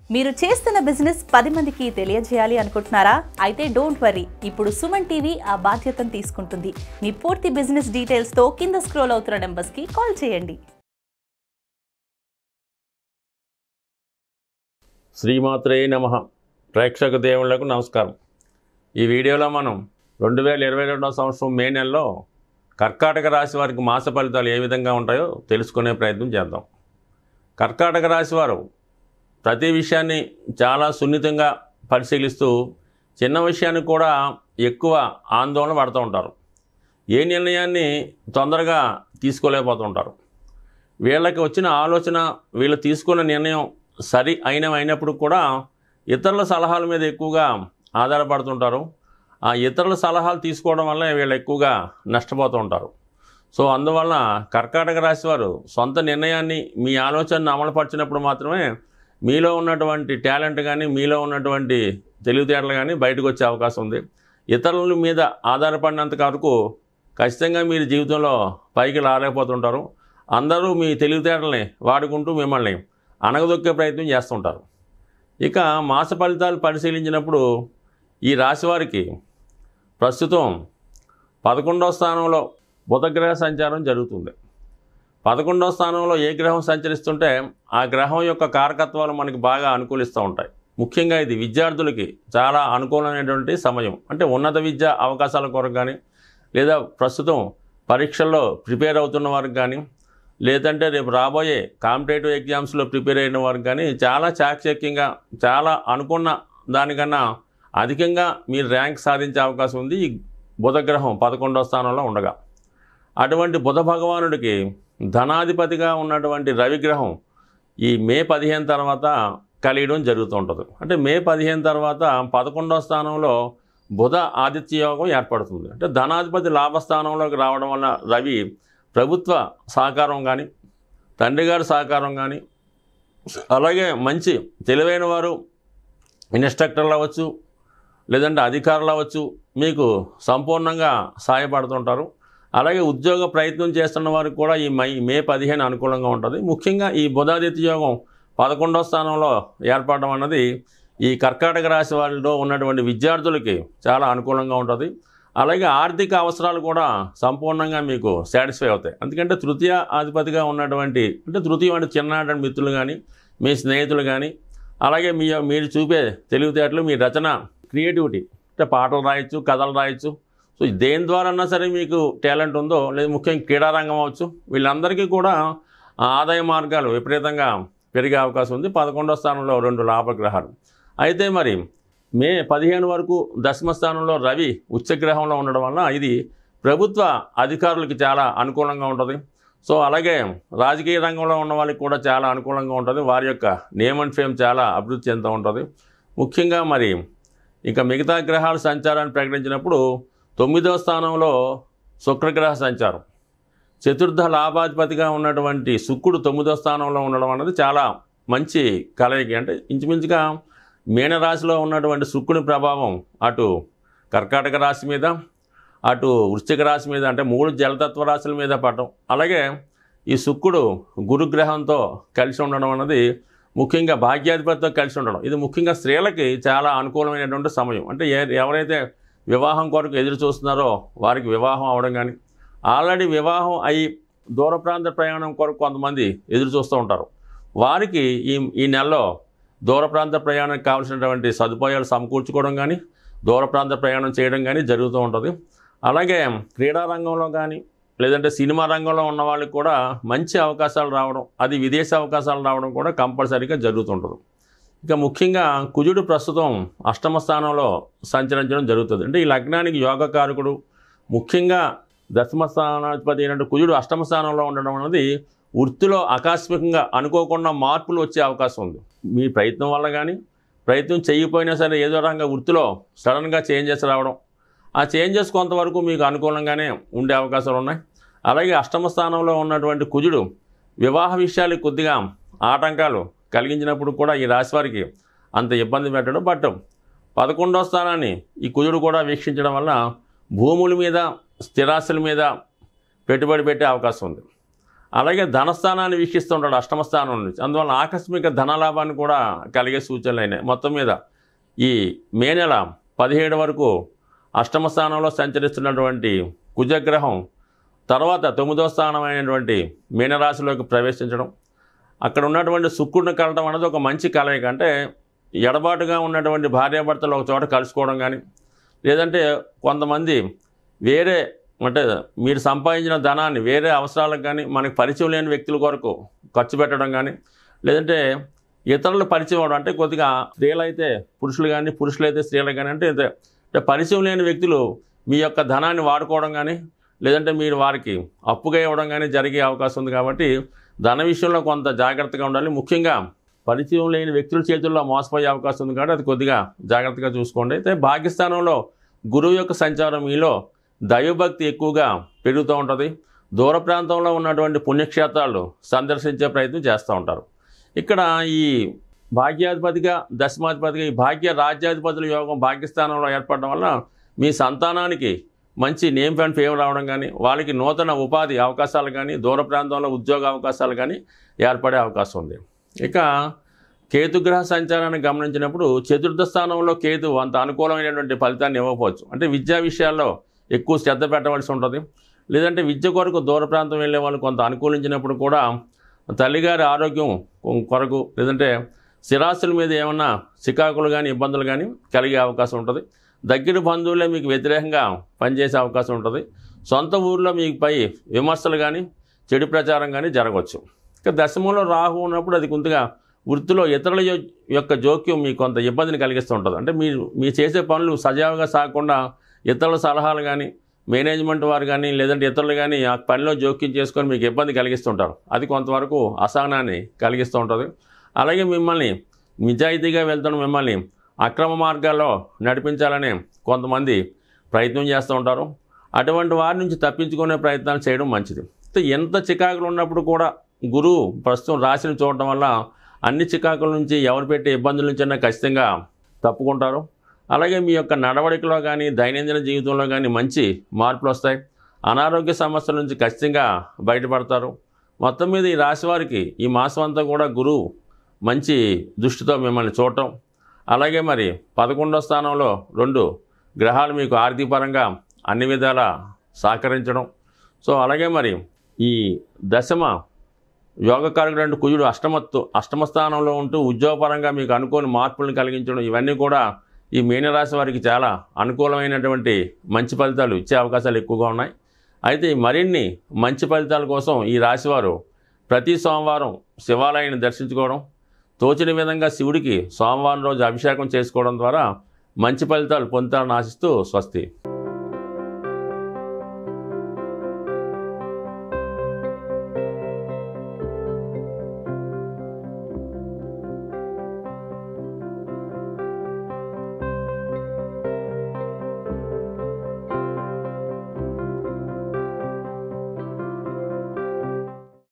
మీరు చేస్తున్న బిజినెస్ పది మందికి తెలియజేయాలి అనుకుంటున్నారా అయితే డోంట్ వరీ ఇప్పుడు సుమన్ టీవీ ఆ బాధ్యతను తీసుకుంటుంది మీ పూర్తి బిజినెస్ డీటెయిల్స్తో కింద స్క్రోల్ అవుతున్న నెంబర్స్కి కాల్ చేయండి శ్రీమాత్రే నమ ప్రేక్షక దేవుళ్లకు నమస్కారం ఈ వీడియోలో మనం రెండు వేల ఇరవై రెండవ సంవత్సరం మే నెలలో కర్కాటక రాశి వారికి మాస ఫలితాలు ఏ విధంగా ఉంటాయో తెలుసుకునే ప్రయత్నం చేద్దాం కర్కాటక రాశి వారు ప్రతి విషయాన్ని చాలా సున్నితంగా పరిశీలిస్తూ చిన్న విషయాన్ని కూడా ఎక్కువ ఆందోళన పడుతూ ఉంటారు ఏ నిర్ణయాన్ని తొందరగా తీసుకోలేకపోతుంటారు వీళ్ళకి వచ్చిన ఆలోచన వీళ్ళు తీసుకున్న నిర్ణయం సరి అయినవి అయినప్పుడు కూడా ఇతరుల సలహాల మీద ఎక్కువగా ఆధారపడుతుంటారు ఆ ఇతరుల సలహాలు తీసుకోవడం వల్ల వీళ్ళు ఎక్కువగా నష్టపోతూ ఉంటారు సో అందువలన కర్కాటక రాశి వారు సొంత నిర్ణయాన్ని మీ ఆలోచనను అమలుపరిచినప్పుడు మాత్రమే మీలో ఉన్నటువంటి టాలెంట్ కానీ మీలో ఉన్నటువంటి తెలివితేటలు కానీ బయటకు వచ్చే అవకాశం ఉంది ఇతరుల మీద ఆధారపడినంత వరకు ఖచ్చితంగా మీరు జీవితంలో పైకి రాలేకపోతుంటారు అందరూ మీ తెలివితేటల్ని వాడుకుంటూ మిమ్మల్ని అణగదొక్కే ప్రయత్నం చేస్తుంటారు ఇక మాస ఫలితాలు పరిశీలించినప్పుడు ఈ రాశి వారికి ప్రస్తుతం పదకొండవ స్థానంలో బుధగ్రహ సంచారం జరుగుతుంది పదకొండవ స్థానంలో ఏ గ్రహం సంచరిస్తుంటే ఆ గ్రహం యొక్క కారకత్వాలు మనకి బాగా అనుకూలిస్తూ ఉంటాయి ముఖ్యంగా ఇది విద్యార్థులకి చాలా అనుకూలమైనటువంటి సమయం అంటే ఉన్నత విద్య అవకాశాల కొరకు కానీ లేదా ప్రస్తుతం పరీక్షల్లో ప్రిపేర్ అవుతున్న వారికి కానీ లేదంటే రేపు రాబోయే కాంపిటేటివ్ ఎగ్జామ్స్లో ప్రిపేర్ అయిన వారికి కానీ చాలా చాకచక్యంగా చాలా అనుకున్న దానికన్నా అధికంగా మీరు ర్యాంక్ సాధించే అవకాశం ఉంది ఈ బుధగ్రహం పదకొండవ స్థానంలో ఉండగా అటువంటి బుధ భగవానుడికి ధనాధిపతిగా ఉన్నటువంటి రవిగ్రహం ఈ మే పదిహేను తర్వాత కలియడం జరుగుతూ ఉంటుంది అంటే మే పదిహేను తర్వాత పదకొండవ స్థానంలో బుధ ఆదిత్య యోగం ఏర్పడుతుంది అంటే ధనాధిపతి లాభస్థానంలోకి రావడం వల్ల రవి ప్రభుత్వ సహకారం కానీ తండ్రి గారి సహకారం కానీ అలాగే మంచి తెలివైన వారు ఇన్స్ట్రక్టర్లు అవ్వచ్చు లేదంటే అధికారులు అవ్వచ్చు మీకు సంపూర్ణంగా సహాయపడుతుంటారు అలాగే ఉద్యోగ ప్రయత్నం చేస్తున్న వారికి కూడా ఈ మై మే పదిహేను అనుకూలంగా ఉంటుంది ముఖ్యంగా ఈ బుధాదిత్య యోగం పదకొండవ స్థానంలో ఏర్పడడం అన్నది ఈ కర్కాటక రాశి వారిలో ఉన్నటువంటి విద్యార్థులకి చాలా అనుకూలంగా ఉంటుంది అలాగే ఆర్థిక అవసరాలు కూడా సంపూర్ణంగా మీకు సాటిస్ఫై అవుతాయి ఎందుకంటే తృతీయ అధిపతిగా ఉన్నటువంటి అంటే తృతీయ అంటే చిన్ననాటి మిత్రులు కానీ మీ స్నేహితులు కానీ అలాగే మీ మీరు చూపే తెలివితేటలు మీ రచన క్రియేటివిటీ అంటే పాటలు రాయొచ్చు కథలు రాయొచ్చు సో దేని ద్వారా అన్నా సరే మీకు టాలెంట్ ఉందో లేదా ముఖ్యంగా క్రీడారంగం అవ్వచ్చు వీళ్ళందరికీ కూడా ఆదాయ మార్గాలు విపరీతంగా పెరిగే అవకాశం ఉంది పదకొండో స్థానంలో రెండు లాభగ్రహాలు అయితే మరి మే పదిహేను వరకు దశమ స్థానంలో రవి ఉచ్చగ్రహంలో ఉండడం వలన ఇది ప్రభుత్వ అధికారులకి చాలా అనుకూలంగా ఉంటుంది సో అలాగే రాజకీయ రంగంలో ఉన్న వాళ్ళకి కూడా చాలా అనుకూలంగా ఉంటుంది వారి యొక్క నేమ్ అండ్ ఫేమ్ చాలా అభివృద్ధి చెందుతూ ఉంటుంది ముఖ్యంగా మరి ఇక మిగతా గ్రహాల సంచారాన్ని ప్రకటించినప్పుడు తొమ్మిదవ స్థానంలో శుక్రగ్రహ సంచారం చతుర్థ లాభాధిపతిగా ఉన్నటువంటి శుక్రుడు తొమ్మిదవ స్థానంలో ఉండడం అన్నది చాలా మంచి కలయిక అంటే ఇంచుమించుగా మీనరాశిలో ఉన్నటువంటి శుక్రుని ప్రభావం అటు కర్కాటక రాశి మీద అటు వృశ్చిక రాశి మీద అంటే మూడు జలతత్వ రాశుల మీద పడటం అలాగే ఈ శుక్రుడు గురుగ్రహంతో కలిసి ఉండడం అన్నది ముఖ్యంగా భాగ్యాధిపతితో కలిసి ఉండడం ఇది ముఖ్యంగా స్త్రీలకి చాలా అనుకూలమైనటువంటి సమయం అంటే ఏ- ఎవరైతే వివాహం కొరకు ఎదురు చూస్తున్నారో వారికి వివాహం అవడం కానీ ఆల్రెడీ వివాహం అయి దూర ప్రాంత ప్రయాణం కొరకు కొంతమంది ఎదురు చూస్తూ ఉంటారు వారికి ఈ ఈ నెలలో దూర ప్రాంత ప్రయాణానికి కావాల్సినటువంటి సదుపాయాలు సమకూర్చుకోవడం కానీ దూర ప్రాంత ప్రయాణం చేయడం కానీ జరుగుతూ ఉంటుంది అలాగే క్రీడా రంగంలో కానీ లేదంటే సినిమా రంగంలో ఉన్న వాళ్ళకి కూడా మంచి అవకాశాలు రావడం అది విదేశీ అవకాశాలు రావడం కూడా కంపల్సరీగా జరుగుతుంటుంది ఇక ముఖ్యంగా కుజుడు ప్రస్తుతం అష్టమ స్థానంలో సంచరించడం జరుగుతుంది అంటే ఈ లగ్నానికి యోగకారకుడు ముఖ్యంగా దశమ స్థానాధిపతి అయినట్టు కుజుడు అష్టమ స్థానంలో ఉండడం అనేది వృత్తిలో ఆకస్మికంగా అనుకోకుండా మార్పులు వచ్చే అవకాశం ఉంది మీ ప్రయత్నం వల్ల కానీ ప్రయత్నం చేయకపోయినా సరే ఏదో రకంగా వృత్తిలో సడన్గా చేంజెస్ రావడం ఆ చేంజెస్ కొంతవరకు మీకు అనుకూలంగానే ఉండే అవకాశాలు ఉన్నాయి అలాగే అష్టమ స్థానంలో ఉన్నటువంటి కుజుడు వివాహ విషయాలు కొద్దిగా ఆటంకాలు కలిగించినప్పుడు కూడా ఈ రాశి వారికి అంత ఇబ్బంది పెట్టడం బట్ పదకొండవ స్థానాన్ని ఈ కుజుడు కూడా వీక్షించడం వల్ల భూముల మీద స్థిరాస్తుల మీద పెట్టుబడి పెట్టే అవకాశం ఉంది అలాగే ధనస్థానాన్ని వీక్షిస్తుంటాడు అష్టమ స్థానం నుంచి అందువల్ల ఆకస్మిక ధనలాభాన్ని కూడా కలిగే సూచనలు అయినాయి మొత్తం మీద ఈ మే నెల పదిహేడు వరకు అష్టమ స్థానంలో సంచరిస్తున్నటువంటి కుజగ్రహం తర్వాత తొమ్మిదో స్థానం అయినటువంటి మీనరాశిలోకి ప్రవేశించడం అక్కడ ఉన్నటువంటి శుక్రుడిని కలవడం అనేది ఒక మంచి కలయిక అంటే ఎడబాటుగా ఉన్నటువంటి భార్యాభర్తలు ఒక చోట కలుసుకోవడం కానీ లేదంటే కొంతమంది వేరే అంటే మీరు సంపాదించిన ధనాన్ని వేరే అవసరాలకు కానీ మనకి పరిచయం లేని వ్యక్తుల కొరకు ఖర్చు పెట్టడం కానీ లేదంటే ఇతరులు పరిచయం అవడం అంటే కొద్దిగా స్త్రీలైతే పురుషులు కానీ పురుషులైతే స్త్రీలు కానీ అంటే ఇదే- అంటే పరిచయం లేని వ్యక్తులు మీ యొక్క ధనాన్ని వాడుకోవడం కానీ లేదంటే మీరు వారికి అప్పుగా ఇవ్వడం కానీ జరిగే అవకాశం ఉంది కాబట్టి ధన విషయంలో కొంత జాగ్రత్తగా ఉండాలి ముఖ్యంగా పరిచయం లేని వ్యక్తుల చేతుల్లో మోసపోయే అవకాశం ఉంది కాబట్టి అది కొద్దిగా జాగ్రత్తగా చూసుకోండి అయితే భాగ్యస్థానంలో గురువు యొక్క సంచారం మీలో దైవభక్తి ఎక్కువగా పెరుగుతూ ఉంటుంది దూర ప్రాంతంలో ఉన్నటువంటి పుణ్యక్షేత్రాలు సందర్శించే ప్రయత్నం చేస్తూ ఉంటారు ఇక్కడ ఈ భాగ్యాధిపతిగా దశమాధిపతిగా ఈ భాగ్య రాజ్యాధిపతుల యోగం భాగ్యస్థానంలో ఏర్పడడం వల్ల మీ సంతానానికి మంచి నేమ్ అండ్ ఫేమ్ రావడం కానీ వాళ్ళకి నూతన ఉపాధి అవకాశాలు కానీ దూర ప్రాంతంలో ఉద్యోగ అవకాశాలు కానీ ఏర్పడే అవకాశం ఉంది ఇక కేతుగ్రహ సంచారాన్ని గమనించినప్పుడు చతుర్థ స్థానంలో కేతు అంత అనుకూలమైనటువంటి ఫలితాన్ని ఇవ్వకపోవచ్చు అంటే విద్యా విషయాల్లో ఎక్కువ శ్రద్ధ పెట్టవలసి ఉంటుంది లేదంటే విద్య కొరకు దూర ప్రాంతం వెళ్ళే వాళ్ళు కొంత అనుకూలించినప్పుడు కూడా తల్లిగారి ఆరోగ్యం కొ- కొరకు లేదంటే స్థిరాస్తుల మీద ఏమన్నా చికాకులు కానీ ఇబ్బందులు కానీ కలిగే అవకాశం ఉంటుంది దగ్గర బంధువులే మీకు వ్యతిరేకంగా పనిచేసే అవకాశం ఉంటుంది సొంత ఊర్లో మీపై విమర్శలు కానీ చెడు ప్రచారం కానీ జరగవచ్చు ఇక దశమంలో రాహు ఉన్నప్పుడు అది కొంతగా వృత్తిలో ఇతరుల యొ- యొక్క జోక్యం మీకు కొంత ఇబ్బందిని కలిగిస్తూ ఉంటుంది అంటే మీరు మీరు చేసే పనులు సజావుగా సాగకుండా ఇతరుల సలహాలు కానీ మేనేజ్మెంట్ వారు కానీ లేదంటే ఇతరులు కానీ ఆ పనిలో జోక్యం చేసుకొని మీకు ఇబ్బంది కలిగిస్తుంటారు అది కొంతవరకు అసహనాన్ని కలిగిస్తూ ఉంటుంది అలాగే మిమ్మల్ని నిజాయితీగా వెళ్తున్న మిమ్మల్ని అక్రమ మార్గాల్లో నడిపించాలని కొంతమంది ప్రయత్నం చేస్తూ ఉంటారు అటువంటి వారి నుంచి తప్పించుకునే ప్రయత్నాలు చేయడం మంచిది అయితే ఎంత చికాకులు ఉన్నప్పుడు కూడా గురువు ప్రస్తుతం రాశిని చూడటం వల్ల అన్ని చికాకుల నుంచి ఎవరు పెట్టే ఇబ్బందుల నుంచైనా ఖచ్చితంగా తప్పుకుంటారు అలాగే మీ యొక్క నడవడికలో కానీ దైనందిన జీవితంలో కానీ మంచి మార్పులు వస్తాయి అనారోగ్య సమస్యల నుంచి ఖచ్చితంగా బయటపడతారు మొత్తం మీద ఈ రాశి వారికి ఈ మాసం అంతా కూడా గురువు మంచి దృష్టితో మిమ్మల్ని చూడటం అలాగే మరి పదకొండో స్థానంలో రెండు గ్రహాలు మీకు ఆర్థికపరంగా అన్ని విధాల సహకరించడం సో అలాగే మరి ఈ దశమ యోగకారకుడు కుజుడు అష్టమత్తు అష్టమ స్థానంలో ఉంటూ ఉద్యోగపరంగా మీకు అనుకోని మార్పులను కలిగించడం ఇవన్నీ కూడా ఈ మీనరాశి వారికి చాలా అనుకూలమైనటువంటి మంచి ఫలితాలు ఇచ్చే అవకాశాలు ఎక్కువగా ఉన్నాయి అయితే ఈ మరిన్ని మంచి ఫలితాల కోసం ఈ రాశివారు ప్రతి సోమవారం శివాలయాన్ని దర్శించుకోవడం తోచిన విధంగా శివుడికి సోమవారం రోజు అభిషేకం చేసుకోవడం ద్వారా మంచి ఫలితాలు పొందుతారని ఆశిస్తూ స్వస్తి